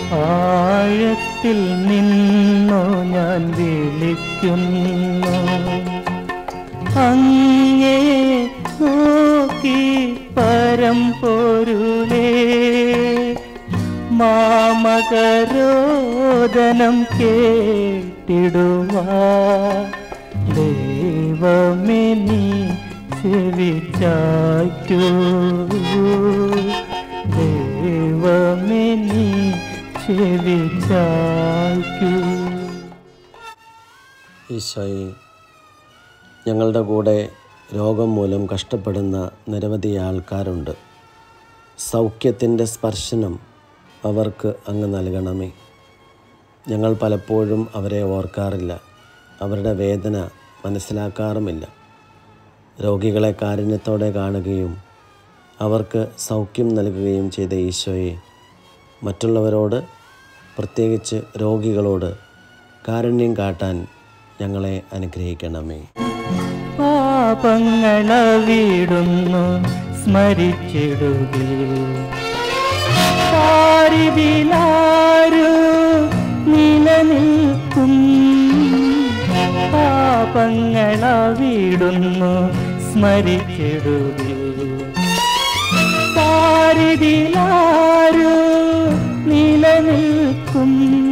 ആഴത്തിൽ നിന്നു ഞാൻ വിളിക്കുന്നു അങ്ങേ നോക്കി പരം പൊരുളേ മാമകരോദനം കേട്ടിടുവാ ദൈവമേ നീ ചെവിച്ചായ്ക്കൂ ദൈവമേ നീ ചെവിച്ചായ്ക്കൂ ഈശോയെ ഞങ്ങളുടെ കൂടെ രോഗം മൂലം കഷ്ടപ്പെടുന്ന നിരവധി ആൾക്കാരുണ്ട് സൗഖ്യത്തിൻ്റെ സ്പർശനം അവർക്ക് അങ്ങ് നൽകണമേ ഞങ്ങൾ പലപ്പോഴും അവരെ ഓർക്കാറില്ല അവരുടെ വേദന മനസ്സിലാക്കാറുമില്ല രോഗികളെ കാരുണ്യത്തോടെ കാണുകയും അവർക്ക് സൗഖ്യം നൽകുകയും ചെയ്ത ഈശോയെ മറ്റുള്ളവരോട് പ്രത്യേകിച്ച് രോഗികളോട് കാരുണ്യം കാട്ടാൻ ഞങ്ങളെ അനുഗ്രഹിക്കണമേ പാപങ്ങളവിടുന്നു സ്മരിച്ചിടുകേ പാരിതിലാരു നിലനിൽക്കും പാപങ്ങളവിടുന്നു സ്മരിച്ചിടുകേ പാരിതിലാരു നിലനിൽക്കും